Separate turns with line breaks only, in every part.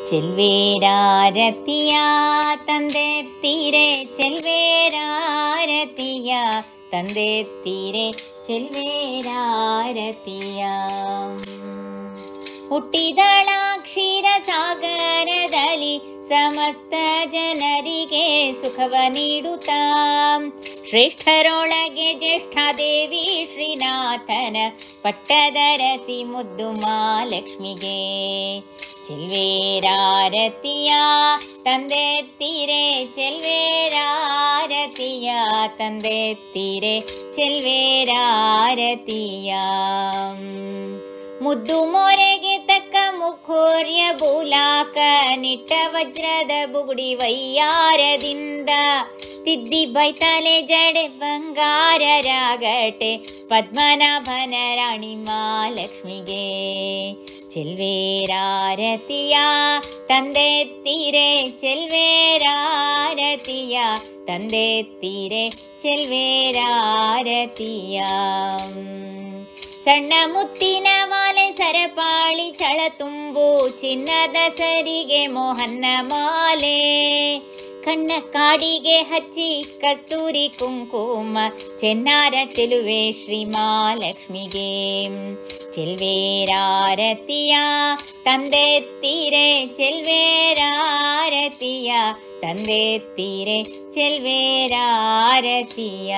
ಚೆಲ್ವೇರಾರತಿಯ ತಂದೆತ್ತೀರೆ ಚೆಲ್ವೇರಾರತಿಯ ತಂದೆತ್ತೀರೆ ಚೆಲ್ವೇರಾರತಿಯ ಹುಟ್ಟಿದಳ ಕ್ಷೀರ ಸಾಗರದಲ್ಲಿ ಸಮಸ್ತ ಜನರಿಗೆ ಸುಖವ ನೀಡುತ್ತಾ ಶ್ರೇಷ್ಠರೊಳಗೆ ಜ್ಯೇಷ್ಠ ದೇವಿ ಶ್ರೀನಾಥನ ಪಟ್ಟದರಸಿ ಮುದ್ದು ಮಹಾಲಕ್ಷ್ಮಿಗೆ ಚೆಲ್ವೇರಾರತಿಯ ತಂದೆತ್ತೀರೆ ಚೆಲ್ವೇರಾರತಿಯ ತಂದೆತ್ತೀರೆ ಚೆಲ್ವೇರಾರತಿಯ ಮುದ್ದು ಮೊರೆಗೆ ತಕ್ಕ ಮುಖೋರ್ಯ ಬೂಲಾಕ ನಿಟ್ಟ ವಜ್ರದ ಬುಗುಡಿ ವೈಯಾರದಿಂದ ತಿದ್ದಿ ಬೈತಲೆ ಜಡೆ ಬಂಗಾರ ರಾಗಟೆ ಪದ್ಮನಾಭನ ರಾಣಿ ಮಹಾಲಕ್ಷ್ಮಿಗೆ ಚೆಲ್ವೇರಾರತಿಯ ತಂದೆತ್ತೀರೆ ಚೆಲ್ವೇರಾರತಿಯ ತಂದೆತ್ತೀರೆ ಚೆಲ್ವೇರಾರತಿಯ ಸಣ್ಣ ಮುತ್ತಿನ ಮಾಲೆ ಸರಪಾಳಿ ಚಳ ತುಂಬು ಚಿನ್ನದ ಸರಿಗೆ ಮೋಹನ್ನ ಮಾಲೆ ಕಣ್ಣ ಕಾಡಿಗೆ ಹಚ್ಚಿ ಕಸ್ತೂರಿ ಕುಂಕುಮ ಚೆನ್ನಾರ ಚೆಲುವೆ ಶ್ರೀ ಮಹಾಲಕ್ಷ್ಮಿಗೆ ಚೆಲ್ವೇರಾರತಿಯ ತಂದೆತ್ತೀರೆ ಚೆಲ್ವೇರಾರತಿಯ ತಂದೆತ್ತೀರೆ ಚೆಲ್ವೇರಾರತಿಯ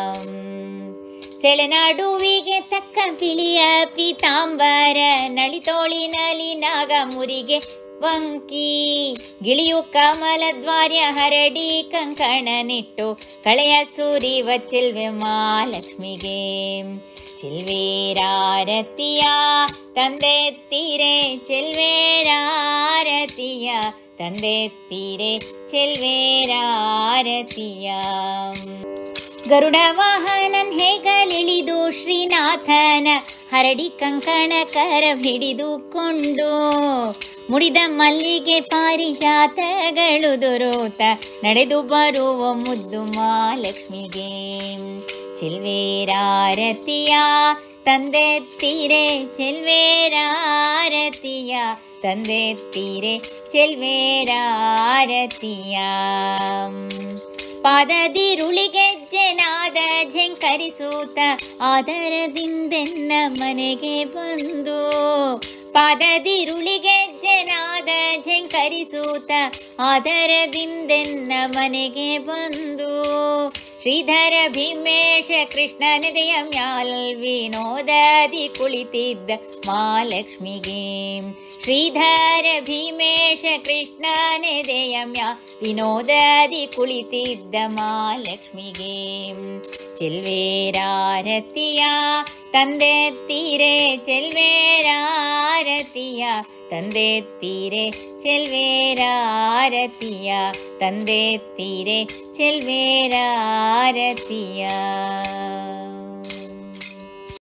ಸೆಳೆನಾಡುವಿಗೆ ತಕ್ಕ ಬಿಳಿಯ ಪೀತಾಂಬರ ನಳಿತೋಳಿನಲಿ ನಾಗ ಮುರಿಗೆ ವಂಕಿ ಗಿಳಿಯು ಕಮಲ ದ್ವಾರ್ಯ ಹರಡಿ ಕಂಕಣನಿಟ್ಟು ಕಳೆಯ ಸೂರಿವ ಚೆಲ್ವೆ ಮಹಾಲಕ್ಷ್ಮಿಗೆ ಚೆಲ್ವೇರಾರತಿಯ ತಂದೆತ್ತೀರೆ ಚೆಲ್ವೇರಾರತಿಯ ತಂದೆತ್ತೀರೆ ಚೆಲ್ವೇರಾರತಿಯ ಗರುಡ ವಾಹನನ್ ಹೇಗಲಿಳಿದು ಶ್ರೀನಾಥನ ಹರಡಿ ಕಂಕಣ ಕರ ಹಿಡಿದುಕೊಂಡು ಮುಡಿದ ಮಲ್ಲಿಗೆ ಪಾರಿಜಾತಗಳು ದೊರೋತ ನಡೆದು ಬರುವ ಮುದ್ದು ಮಹಾಲಕ್ಷ್ಮಿಗೆ ಚೆಲ್ವೇರಾರತಿಯ ತಂದೆತ್ತೀರೆ ಚೆಲ್ವೇರಾರತಿಯ ತಂದೆತ್ತೀರೆ ಚೆಲ್ವೇರಾರತಿಯ ಪಾದದಿರುಳಿಗೆಜ್ಜೆನಾದ ಝೆಂಕರಿಸೂತ ಆದರದಿಂದೆನ್ನ ಮನೆಗೆ ಬಂದು ಪಾದದಿರುಳಿಗೆಜ್ಜೆನಾದ ಝೆಂಕರಿಸೂತ ಆದರದಿಂದೆನ್ನ ಮನೆಗೆ ಬಂದು ಶ್ರೀಧರ ಭೀಮೇಶ ಕೃಷ್ಣನಿದೆಯ ಮ್ಯಾಲ್ ವಿನೋದದಿ ಕುಳಿತಿದ್ದ ಮಹಾಲಕ್ಷ್ಮಿಗೆ ಶ್ರೀಧರ ಭೀಮೇಶ ಕೃಷ್ಣನೆದೆಯ ಮ್ಯಾ ವಿನೋದದಿ ಕುಳಿತಿದ್ದ ಮಹಾಲಕ್ಷ್ಮಿಗೆ ಚೆಲ್ವೇರಾರತಿಯ ತಂದೆತ್ತೀರೆ ಚೆಲ್ವೇರಾರತಿಯ ತಂದೆತ್ತೀರೆ ಚೆಲ್ವೇರಾರತಿಯ ತಂದೆತ್ತೀರೆ ಚೆಲ್ವೇರಾರತಿಯ